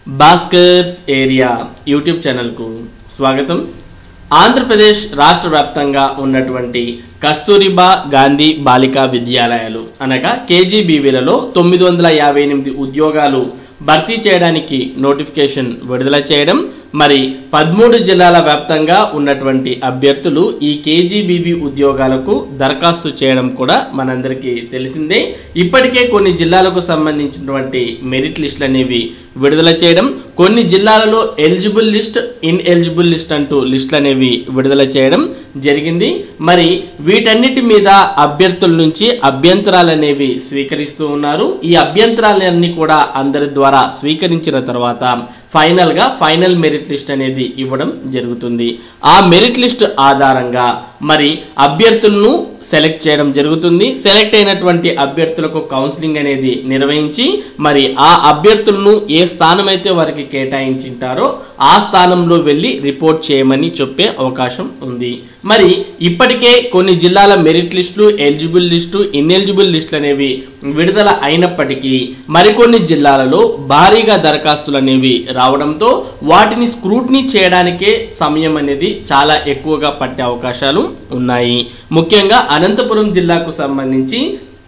Bhaskar's area YouTube ఛానల్కు స్వాగతం ఆంధ్రప్రదేశ్ రాష్ట్ర వ్యాప్తంగా ఉన్నటువంటి కస్తూరిబా గాంధీ బాలికా విద్యాలయాలు అనగా కేజీబీవీలలో తొమ్మిది వందల యాభై ఎనిమిది ఉద్యోగాలు భర్తీ చేయడానికి నోటిఫికేషన్ విడుదల చేయడం మరి పదమూడు జిల్లాల వ్యాప్తంగా ఉన్నటువంటి అభ్యర్థులు ఈ కేజీబీబీ ఉద్యోగాలకు దరఖాస్తు చేయడం కూడా మనందరికీ తెలిసిందే ఇప్పటికే కొన్ని జిల్లాలకు సంబంధించినటువంటి మెరిట్ లిస్టులు అనేవి విడుదల చేయడం కొన్ని జిల్లాలలో eligible list ineligible list అంటూ లిస్టులు అనేవి విడుదల చేయడం జరిగింది మరి వీటన్నిటి మీద అభ్యర్థుల నుంచి అభ్యంతరాలు అనేవి స్వీకరిస్తూ ఉన్నారు ఈ అభ్యంతరాలన్నీ కూడా అందరి ద్వారా స్వీకరించిన తర్వాత ఫైనల్గా ఫైనల్ మెరిట్ లిస్ట్ అనేది ఇవ్వడం జరుగుతుంది ఆ మెరిట్ లిస్ట్ ఆధారంగా మరి అభ్యర్థులను సెలెక్ట్ చేయడం జరుగుతుంది సెలెక్ట్ అయినటువంటి అభ్యర్థులకు కౌన్సిలింగ్ అనేది నిర్వహించి మరి ఆ అభ్యర్థులను ఏ స్థానం అయితే వారికి కేటాయించింటారో ఆ స్థానంలో వెళ్ళి రిపోర్ట్ చేయమని చెప్పే అవకాశం ఉంది మరి ఇప్పటికే కొన్ని జిల్లాల మెరిట్ లిస్టులు ఎలిజిబుల్ లిస్టు ఇన్ఎలిజిబుల్ లిస్టులు అనేవి విడుదల అయినప్పటికీ మరికొన్ని జిల్లాలలో భారీగా దరఖాస్తులు అనేవి రావడంతో వాటిని స్క్రూట్నీ చేయడానికే సమయం అనేది చాలా ఎక్కువగా పట్టే అవకాశాలు ఉన్నాయి ముఖ్యంగా అనంతపురం జిల్లాకు సంబంధించి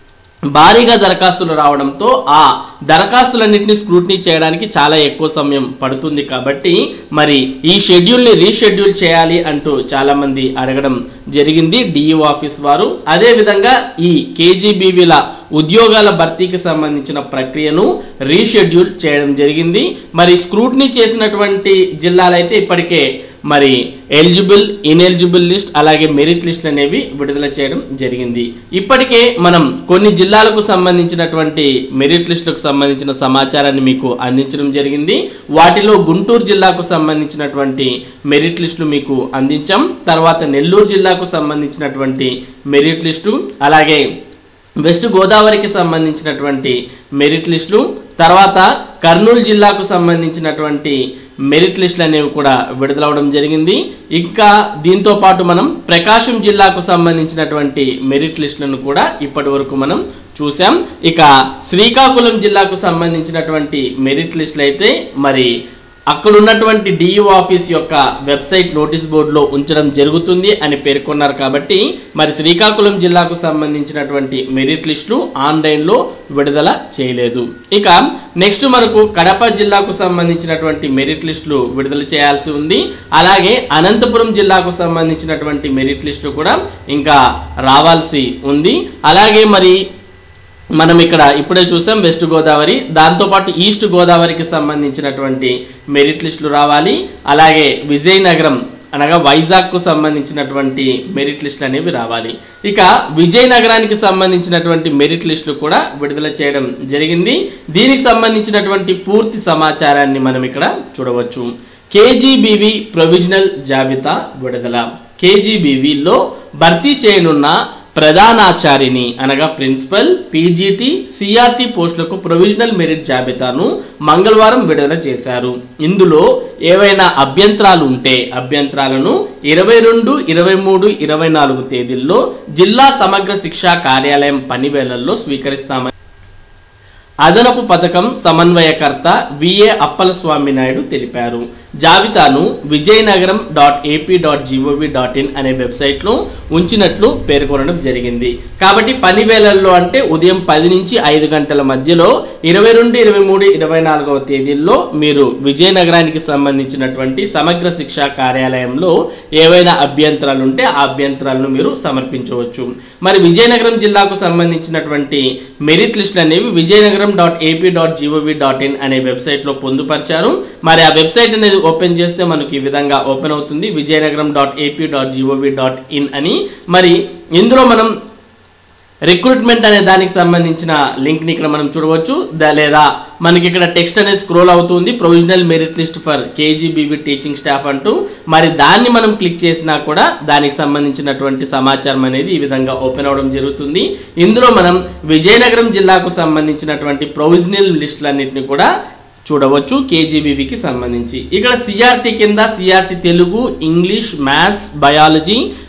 భారీగా దరఖాస్తులు రావడంతో ఆ దరఖాస్తులన్నింటినీ స్క్రూట్నీ చేయడానికి చాలా ఎక్కువ సమయం పడుతుంది కాబట్టి మరి ఈ షెడ్యూల్ని రీషెడ్యూల్ చేయాలి అంటూ చాలామంది అడగడం జరిగింది డిఈఓ ఆఫీస్ వారు అదేవిధంగా ఈ కేజీబీవీల ఉద్యోగాల భర్తీకి సంబంధించిన ప్రక్రియను రీషెడ్యూల్ చేయడం జరిగింది మరి స్క్రూట్నీ చేసినటువంటి జిల్లాలైతే ఇప్పటికే మరి ఎలిజిబుల్ ఇన్ఎలిజిబుల్ లిస్ట్ అలాగే మెరిట్ లిస్ట్ అనేవి విడుదల చేయడం జరిగింది ఇప్పటికే మనం కొన్ని జిల్లాలకు సంబంధించినటువంటి మెరిట్ లిస్టులకు సంబంధించిన సమాచారాన్ని మీకు అందించడం జరిగింది వాటిలో గుంటూరు జిల్లాకు సంబంధించినటువంటి మెరిట్ లిస్టులు మీకు అందించాం తర్వాత నెల్లూరు జిల్లాకు సంబంధించినటువంటి మెరిట్ లిస్టు అలాగే వెస్ట్ గోదావరికి సంబంధించినటువంటి మెరిట్ లిస్టులు తర్వాత కర్నూలు జిల్లాకు సంబంధించినటువంటి మెరిట్ లిస్టులు అనేవి కూడా విడుదలవడం జరిగింది ఇంకా దీంతో పాటు మనం ప్రకాశం జిల్లాకు సంబంధించినటువంటి మెరిట్ లిస్టులను కూడా ఇప్పటి వరకు మనం చూసాం ఇక శ్రీకాకుళం జిల్లాకు సంబంధించినటువంటి మెరిట్ లిస్టులు అయితే మరి అక్కడ ఉన్నటువంటి డిఈఓ ఆఫీస్ యొక్క వెబ్సైట్ నోటీస్ బోర్డులో ఉంచడం జరుగుతుంది అని పేర్కొన్నారు కాబట్టి మరి శ్రీకాకుళం జిల్లాకు సంబంధించినటువంటి మెరిట్ లిస్టులు ఆన్లైన్లో విడుదల చేయలేదు ఇక నెక్స్ట్ మనకు కడప జిల్లాకు సంబంధించినటువంటి మెరిట్ లిస్టులు విడుదల చేయాల్సి ఉంది అలాగే అనంతపురం జిల్లాకు సంబంధించినటువంటి మెరిట్ లిస్టు కూడా ఇంకా రావాల్సి ఉంది అలాగే మరి మనం ఇక్కడ ఇప్పుడే చూసాం వెస్ట్ గోదావరి దాంతోపాటు ఈస్ట్ గోదావరికి సంబంధించినటువంటి మెరిట్ లిస్టులు రావాలి అలాగే విజయనగరం అనగా వైజాగ్కు సంబంధించినటువంటి మెరిట్ లిస్టులు అనేవి రావాలి ఇక విజయనగరానికి సంబంధించినటువంటి మెరిట్ లిస్టులు కూడా విడుదల చేయడం జరిగింది దీనికి సంబంధించినటువంటి పూర్తి సమాచారాన్ని మనం ఇక్కడ చూడవచ్చు కేజీబీవి ప్రొవిజనల్ జాబితా విడుదల కేజీబీవీలో భర్తీ చేయనున్న ప్రధానాచారిని అనగా ప్రిన్సిపల్ పీజీటీ సిఆర్టీ పోస్టులకు ప్రొవిజనల్ మెరిట్ జాబితాను మంగళవారం విడుదల చేశారు ఇందులో ఏవైనా అభ్యంతరాలు ఉంటే అభ్యంతరాలను ఇరవై రెండు ఇరవై మూడు ఇరవై నాలుగు తేదీల్లో జిల్లా సమగ్ర శిక్షా కార్యాలయం పనివేళల్లో స్వీకరిస్తామని అదనపు పథకం సమన్వయకర్త విఏ అప్పలస్వామి నాయుడు తెలిపారు జాబితాను Vizianagaram dot AP dot GOV dot in అనే వెబ్సైట్లో ఉంచినట్లు పేర్కొనడం జరిగింది కాబట్టి పని వేళల్లో అంటే ఉదయం పది నుంచి ఐదు గంటల మధ్యలో ఇరవై రెండు ఇరవై మూడు ఇరవై నాలుగవ తేదీల్లో మీరు విజయనగరానికి సంబంధించినటువంటి సమగ్ర శిక్షా కార్యాలయంలో ఏవైనా అభ్యంతరాలు ఉంటే ఆ అభ్యంతరాలను మీరు సమర్పించవచ్చు మరి విజయనగరం జిల్లాకు సంబంధించినటువంటి మెరిట్ లిస్టులు అనేవి Vizianagaram dot AP dot GOV dot in అనే వెబ్సైట్లో పొందుపరిచారు మరి ఆ వెబ్సైట్ అనేది ఓపెన్ చేస్తే మనకి ఈ విధంగా ఓపెన్ అవుతుంది Vizianagaram dot AP dot GOV dot in అని మరి ఇందులో మనం రిక్రూట్మెంట్ అనే దానికి సంబంధించిన లింక్ని ఇక్కడ మనం చూడవచ్చు ద- లేదా మనకి ఇక్కడ టెక్స్ట్ అనేది స్క్రోల్ అవుతుంది provisional merit list for KGBV teaching staff అంటూ మరి దాన్ని మనం క్లిక్ చేసినా కూడా దానికి సంబంధించినటువంటి సమాచారం అనేది ఈ విధంగా ఓపెన్ అవడం జరుగుతుంది ఇందులో మనం విజయనగరం జిల్లాకు సంబంధించినటువంటి ప్రొవిజనల్ లిస్టులన్నింటినీ కూడా చూడవచ్చు కేజీబీవీకి సంబంధించి ఇక్కడ సిఆర్టీ కింద CRT Telugu English maths biology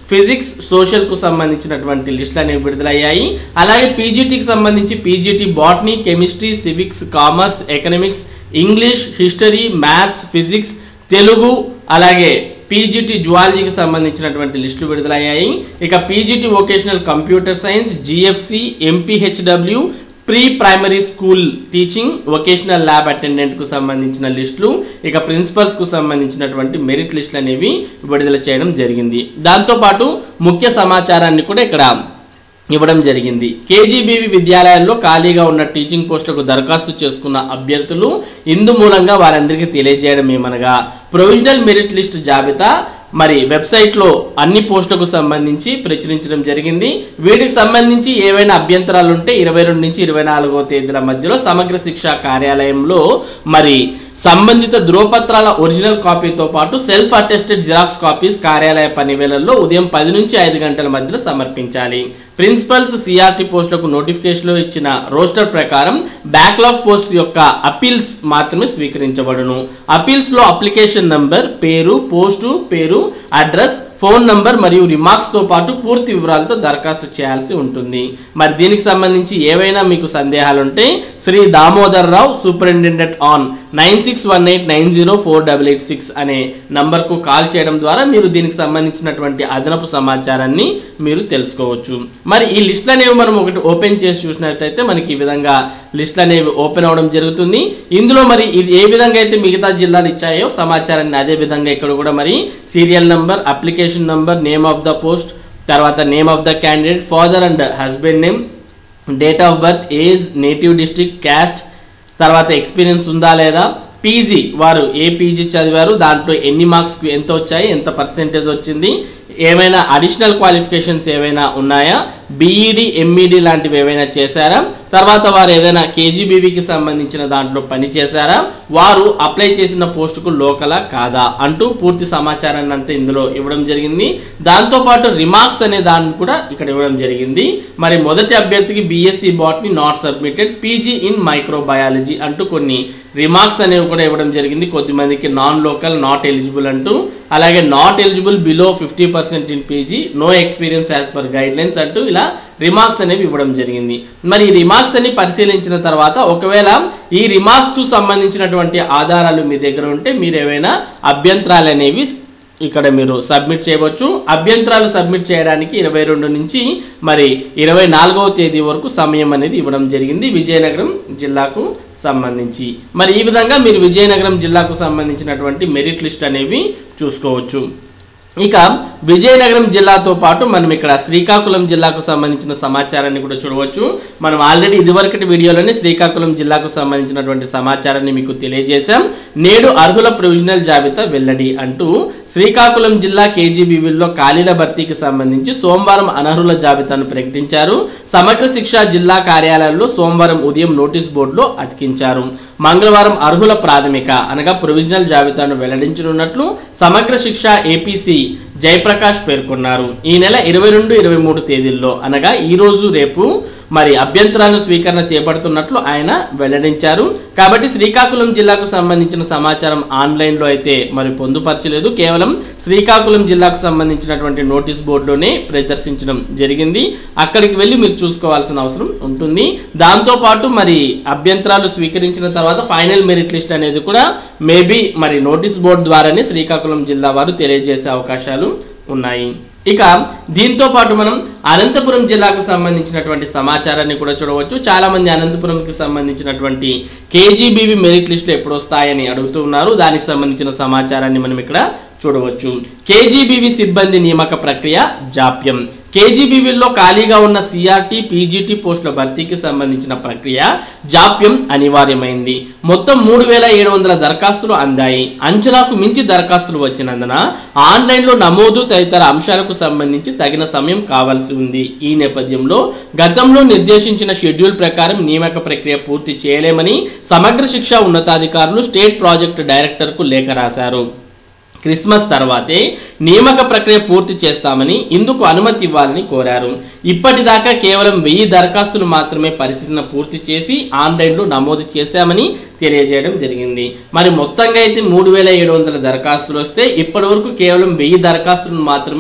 physics సోషల్కు సంబంధించినటువంటి లిస్టులు అనేవి విడుదలయ్యాయి అలాగే పీజీటీకి సంబంధించి PGT botany chemistry civics commerce economics English history maths physics Telugu అలాగే పీజీటీ జువాలజీకి సంబంధించినటువంటి లిస్టులు విడుదలయ్యాయి ఇక PGT vocational computer science GFC MPHW pre primary school teaching vocational lab అటెండెంట్కు సంబంధించిన లిస్టులు ఇక ప్రిన్సిపల్స్కు సంబంధించినటువంటి మెరిట్ లిస్టులు అనేవి విడుదల చేయడం జరిగింది దాంతోపాటు ముఖ్య సమాచారాన్ని కూడా ఇక్కడ ఇవ్వడం జరిగింది కేజీబీవి విద్యాలయాల్లో ఖాళీగా ఉన్న టీచింగ్ పోస్టులకు దరఖాస్తు చేసుకున్న అభ్యర్థులు ఇందు మూలంగా వారందరికీ తెలియజేయడం ఏమనగా ప్రొవిజనల్ మెరిట్ లిస్ట్ జాబితా మరి వెబ్సైట్లో అన్ని పోస్టులకు సంబంధించి ప్రచురించడం జరిగింది వీటికి సంబంధించి ఏవైనా అభ్యంతరాలు ఉంటే ఇరవై రెండు నుంచి ఇరవై నాలుగో తేదీల మధ్యలో సమగ్ర శిక్ష కార్యాలయంలో మరి సంబంధిత ధ్రువపత్రాల ఒరిజినల్ కాపీతో పాటు సెల్ఫ్ అటెస్టెడ్ జిరాక్స్ కాపీస్ కార్యాలయ పనివేళల్లో ఉదయం పది నుంచి ఐదు గంటల మధ్యలో సమర్పించాలి ప్రిన్సిపల్స్ సిఆర్టీ పోస్టులకు నోటిఫికేషన్లో ఇచ్చిన రోస్టర్ ప్రకారం బ్యాక్లాగ్ పోస్ట్ యొక్క అపీల్స్ మాత్రమే స్వీకరించబడును అపీల్స్లో అప్లికేషన్ నంబర్ పేరు పోస్టు పేరు అడ్రస్ ఫోన్ నంబర్ మరియు రిమార్క్స్తో పాటు పూర్తి వివరాలతో దరఖాస్తు చేయాల్సి ఉంటుంది మరి దీనికి సంబంధించి ఏవైనా మీకు సందేహాలు ఉంటే Shri Damodar Rao superintendent on nine six one eight nine zero four double eight six అనే నంబర్కు కాల్ చేయడం ద్వారా మీరు దీనికి సంబంధించినటువంటి అదనపు సమాచారాన్ని మీరు తెలుసుకోవచ్చు మరి ఈ లిస్టులు అనేవి మనం ఒకటి ఓపెన్ చేసి చూసినట్టయితే మనకి ఈ విధంగా లిస్టులు అనేవి ఓపెన్ అవ్వడం జరుగుతుంది ఇందులో మరి ఇది ఏ విధంగా అయితే మిగతా జిల్లాలు ఇచ్చాయో సమాచారాన్ని అదే విధంగా ఇక్కడ కూడా మరి serial number application number name of the post తర్వాత name of the candidate father and husband name date of birth age native district caste తర్వాత ఎక్స్పీరియన్స్ ఉందా లేదా పీజీ వారు ఏ పీజీ చదివారు దాంట్లో ఎన్ని మార్క్స్ ఎంత వచ్చాయి ఎంత పర్సెంటేజ్ వచ్చింది ఏమైనా అడిషనల్ క్వాలిఫికేషన్స్ ఏవైనా ఉన్నాయా బీఈడి ఎంఈడి లాంటివి ఏవైనా చేశారా తర్వాత వారు ఏదైనా కేజీబీవీకి సంబంధించిన దాంట్లో పని చేశారా వారు అప్లై చేసిన పోస్టుకు లోకలా కాదా అంటూ పూర్తి సమాచారాన్ని అంతా ఇందులో ఇవ్వడం జరిగింది దాంతోపాటు రిమార్క్స్ అనే దాన్ని కూడా ఇక్కడ ఇవ్వడం జరిగింది మరి మొదటి అభ్యర్థికి BSc botany not submitted PG in microbiology అంటూ కొన్ని రిమార్క్స్ అనేవి కూడా ఇవ్వడం జరిగింది కొద్దిమందికి నాన్ లోకల్ నాట్ ఎలిజిబుల్ అంటూ అలాగే not eligible below fifty percent in PG no experience as per guidelines అంటూ ఇలా రిమార్క్స్ అనేవి ఇవ్వడం జరిగింది మరి ఈ రిమార్క్స్ అని పరిశీలించిన తర్వాత ఒకవేళ ఈ రిమార్క్స్కు సంబంధించినటువంటి ఆధారాలు మీ దగ్గర ఉంటే మీరు ఏవైనా అభ్యంతరాలు అనేవి ఇక్కడ మీరు సబ్మిట్ చేయవచ్చు అభ్యంతరాలు సబ్మిట్ చేయడానికి ఇరవై రెండు నుంచి మరి ఇరవై నాలుగవ తేదీ వరకు సమయం అనేది ఇవ్వడం జరిగింది విజయనగరం జిల్లాకు సంబంధించి మరి ఈ విధంగా మీరు విజయనగరం జిల్లాకు సంబంధించినటువంటి మెరిట్ లిస్ట్ అనేవి చూసుకోవచ్చు ఇక విజయనగరం జిల్లాతో పాటు మనం ఇక్కడ శ్రీకాకుళం జిల్లాకు సంబంధించిన సమాచారాన్ని కూడా చూడవచ్చు మనం ఆల్రెడీ ఇదివరకటి వీడియోలోనే శ్రీకాకుళం జిల్లాకు సంబంధించినటువంటి సమాచారాన్ని మీకు తెలియజేశాం నేడు అర్హుల ప్రొవిజనల్ జాబితా వెల్లడి అంటూ శ్రీకాకుళం జిల్లా కేజీబీవీల్లో ఖాళీల భర్తీకి సంబంధించి సోమవారం అనర్హుల జాబితాను ప్రకటించారు సమగ్ర శిక్ష జిల్లా కార్యాలయంలో సోమవారం ఉదయం నోటీస్ బోర్డులో అతికించారు మంగళవారం అర్హుల ప్రాథమిక అనగా ప్రొవిజనల్ జాబితాను వెల్లడించనున్నట్లు సమగ్ర శిక్ష ఏపీసీ జయప్రకాష్ పేర్కొన్నారు ఈ నెల ఇరవై రెండు ఇరవై మూడు తేదీల్లో అనగా ఈ రోజు రేపు మరి అభ్యంతరాలను స్వీకరణ చేపడుతున్నట్లు ఆయన వెల్లడించారు కాబట్టి శ్రీకాకుళం జిల్లాకు సంబంధించిన సమాచారం ఆన్లైన్లో అయితే మరి పొందుపరచలేదు కేవలం శ్రీకాకుళం జిల్లాకు సంబంధించినటువంటి నోటీస్ బోర్డులోనే ప్రదర్శించడం జరిగింది అక్కడికి వెళ్ళి మీరు చూసుకోవాల్సిన అవసరం ఉంటుంది దాంతోపాటు మరి అభ్యంతరాలు స్వీకరించిన తర్వాత ఫైనల్ మెరిట్ లిస్ట్ అనేది కూడా మేబీ మరి నోటీస్ బోర్డు ద్వారానే శ్రీకాకుళం జిల్లా వారు తెలియజేసే అవకాశాలు ఉన్నాయి ఇక దీంతో పాటు మనం అనంతపురం జిల్లాకు సంబంధించినటువంటి సమాచారాన్ని కూడా చూడవచ్చు చాలా మంది అనంతపురంకి సంబంధించినటువంటి కేజీబీవి మెరిట్ లిస్టులు ఎప్పుడు వస్తాయని అడుగుతూ ఉన్నారు దానికి సంబంధించిన సమాచారాన్ని మనం ఇక్కడ చూడవచ్చు కేజీబీవి సిబ్బంది నియామక ప్రక్రియ జాప్యం కేజీబీవీల్లో ఖాళీగా ఉన్న సిఆర్టీ పీజీటీ పోస్టుల భర్తీకి సంబంధించిన ప్రక్రియ జాప్యం అనివార్యమైంది మొత్తం మూడు వేల ఏడు వందల దరఖాస్తులు అందాయి అంచనాకు మించి దరఖాస్తులు వచ్చినందున ఆన్లైన్లో నమోదు తదితర అంశాలకు సంబంధించి తగిన సమయం కావాల్సి ఉంది ఈ నేపథ్యంలో గతంలో నిర్దేశించిన షెడ్యూల్ ప్రకారం నియామక ప్రక్రియ పూర్తి చేయలేమని సమగ్ర శిక్ష ఉన్నతాధికారులు స్టేట్ ప్రాజెక్టు డైరెక్టర్కు లేఖ రాశారు క్రిస్మస్ తర్వాతే నియామక ప్రక్రియ పూర్తి చేస్తామని ఇందుకు అనుమతి ఇవ్వాలని కోరారు ఇప్పటిదాకా కేవలం వెయ్యి దరఖాస్తులు మాత్రమే పరిశీలన పూర్తి చేసి ఆన్లైన్లో నమోదు చేశామని తెలియజేయడం జరిగింది మరి మొత్తంగా అయితే మూడు వేల ఏడు వందల దరఖాస్తులు వస్తే ఇప్పటి వరకు కేవలం వెయ్యి దరఖాస్తులను మాత్రమే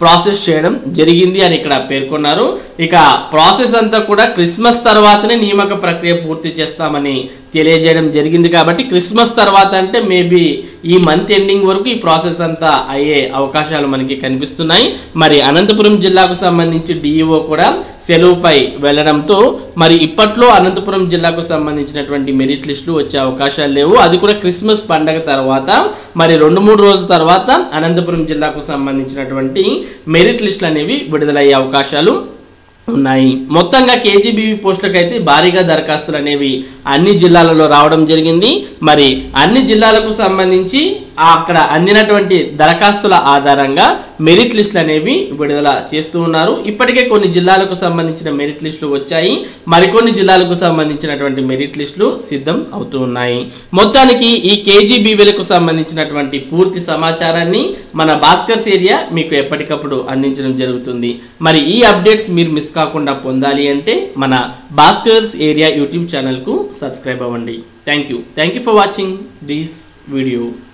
ప్రాసెస్ చేయడం జరిగింది అని ఇక్కడ పేర్కొన్నారు ఇక ప్రాసెస్ అంతా కూడా క్రిస్మస్ తర్వాతనే నియామక ప్రక్రియ పూర్తి చేస్తామని తెలియజేయడం జరిగింది కాబట్టి క్రిస్మస్ తర్వాత అంటే మేబీ ఈ మంత్ ఎండింగ్ వరకు ఈ ప్రాసెస్ అంతా అయ్యే అవకాశాలు మనకి కనిపిస్తున్నాయి మరి అనంతపురం జిల్లాకు సంబంధించి డిఈఓ కూడా సెలవుపై వెళ్ళడంతో మరి ఇప్పట్లో అనంతపురం జిల్లాకు సంబంధించినటువంటి మెరిట్ లిస్టులు వచ్చే అవకాశాలు లేవు అది కూడా క్రిస్మస్ పండగ తర్వాత మరి రెండు మూడు రోజుల తర్వాత అనంతపురం జిల్లాకు సంబంధించినటువంటి మెరిట్ లిస్టులు అనేవి విడుదలయ్యే అవకాశాలు ఉన్నాయి మొత్తంగా కేజీబీవీ పోస్టులకు అయితే భారీగా దరఖాస్తులు అనేవి అన్ని జిల్లాలలో రావడం జరిగింది మరి అన్ని జిల్లాలకు సంబంధించి ఆ అక్కడ అందినటువంటి దరఖాస్తుల ఆధారంగా మెరిట్ లిస్టులు అనేవి విడుదల చేస్తూ ఉన్నారు ఇప్పటికే కొన్ని జిల్లాలకు సంబంధించిన మెరిట్ లిస్టులు వచ్చాయి మరికొన్ని జిల్లాలకు సంబంధించినటువంటి మెరిట్ లిస్టులు సిద్ధం అవుతూ ఉన్నాయి మొత్తానికి ఈ కేజీబీవీలకు సంబంధించినటువంటి పూర్తి సమాచారాన్ని మన భాస్కర్స్ ఏరియా మీకు ఎప్పటికప్పుడు అందించడం జరుగుతుంది మరి ఈ అప్డేట్స్ మీరు మిస్ కాకుండా పొందాలి అంటే మన భాస్కర్స్ ఏరియా యూట్యూబ్ ఛానల్కు సబ్స్క్రైబ్ అవ్వండి thank you thank you for watching this video